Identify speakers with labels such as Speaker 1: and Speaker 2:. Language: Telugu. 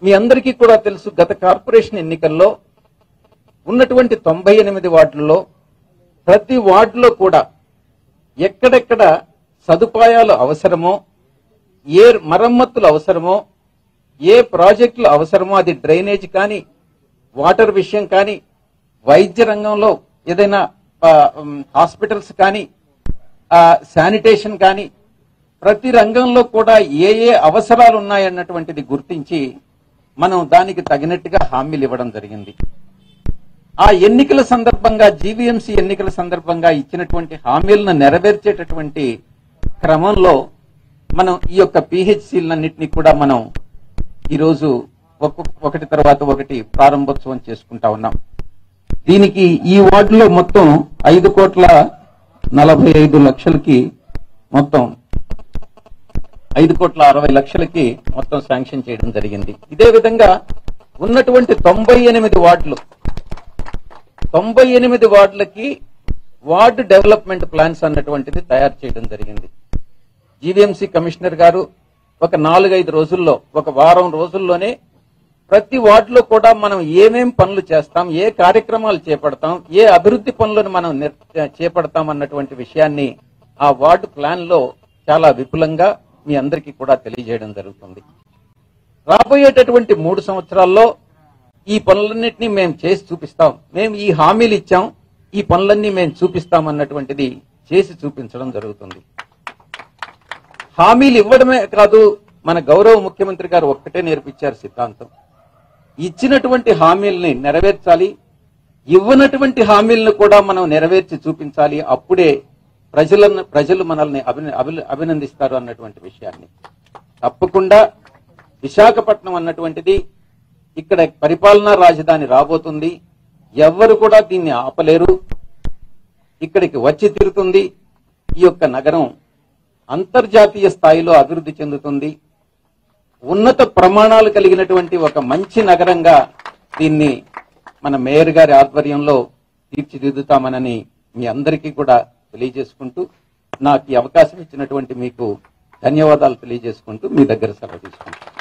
Speaker 1: మీ అందరికీ కూడా తెలుసు గత కార్పొరేషన్ ఎన్నికల్లో ఉన్నటువంటి తొంభై ఎనిమిది వార్డుల్లో ప్రతి వార్డులో కూడా ఎక్కడెక్కడ సదుపాయాలు అవసరమో ఏ మరమ్మతులు అవసరమో ఏ ప్రాజెక్టులు అవసరమో అది డ్రైనేజ్ కానీ వాటర్ విషయం కానీ వైద్య రంగంలో ఏదైనా ఆ, ఉమ్, హాస్పిటల్స్ కానీ ఆ, శానిటేషన్ కానీ ప్రతి రంగంలో కూడా ఏ ఏ అవసరాలు ఉన్నాయన్నటువంటిది గుర్తించి మనం దానికి తగినట్టుగా హామీలు ఇవ్వడం జరిగింది ఆ ఎన్నికల సందర్భంగా జీవీఎంసీ ఎన్నికల సందర్భంగా ఇచ్చినటువంటి హామీలను నెరవేర్చేటటువంటి క్రమంలో మనం ఈ యొక్క పిహెచ్సిలన్నింటినీ కూడా మనం ఈరోజు ఒక్కొక్క ఒకటి తర్వాత ఒకటి ప్రారంభోత్సవం చేసుకుంటా ఉన్నాం దీనికి ఈ వార్డులో మొత్తం ఐదు కోట్ల నలభై ఐదు లక్షలకి మొత్తం ఐదు కోట్ల అరవై లక్షలకి మొత్తం శాంక్షన్ చేయడం జరిగింది ఇదే విధంగా ఉన్నటువంటి తొంభై ఎనిమిది వార్డులు తొంభై ఎనిమిది వార్డులకి వార్డు డెవలప్మెంట్ ప్లాన్స్ అన్నటువంటిది తయారు చేయడం జరిగింది జీవీఎంసీ కమిషనర్ గారు ఒక నాలుగైదు రోజుల్లో ఒక వారం రోజుల్లోనే ప్రతి వార్డులో కూడా మనం ఏమేం పనులు చేస్తాం ఏ కార్యక్రమాలు చేపడతాం ఏ అభివృద్ధి పనులను మనం నిర్- చేపడతాం అన్నటువంటి విషయాన్ని ఆ వార్డు ప్లాన్ లో చాలా విపులంగా మీ అందరికీ కూడా తెలియజేయడం జరుగుతుంది రాబోయేటటువంటి మూడు సంవత్సరాల్లో ఈ పనులన్నింటినీ మేము చేసి చూపిస్తాం మేము ఈ హామీలు ఇచ్చాం ఈ పనులన్నీ మేము చూపిస్తాం అన్నటువంటిది చేసి చూపించడం జరుగుతుంది హామీలు ఇవ్వడమే కాదు మన గౌరవ ముఖ్యమంత్రి గారు ఒక్కటే నేర్పించారు సిద్ధాంతం ఇచ్చినటువంటి హామీల్ని నెరవేర్చాలి ఇవ్వనటువంటి హామీలను కూడా మనం నెరవేర్చి చూపించాలి అప్పుడే ప్రజలను ప్రజలు మనల్ని అభిన- అభిన- అభినందిస్తారు అన్నటువంటి విషయాన్ని తప్పకుండా విశాఖపట్నం అన్నటువంటిది ఇక్కడ పరిపాలనా రాజధాని రాబోతుంది ఎవ్వరు కూడా దీన్ని ఆపలేరు ఇక్కడికి వచ్చి తీరుతుంది ఈ యొక్క నగరం అంతర్జాతీయ స్థాయిలో అభివృద్ధి చెందుతుంది ఉన్నత ప్రమాణాలు కలిగినటువంటి ఒక మంచి నగరంగా దీన్ని మన మేయర్ గారి ఆధ్వర్యంలో తీర్చిదిద్దుతామనని మీ అందరికీ కూడా తెలియజేసుకుంటూ నాకు ఈ అవకాశం ఇచ్చినటువంటి మీకు ధన్యవాదాలు తెలియజేసుకుంటూ మీ దగ్గర సెలవు తీసుకుంటాను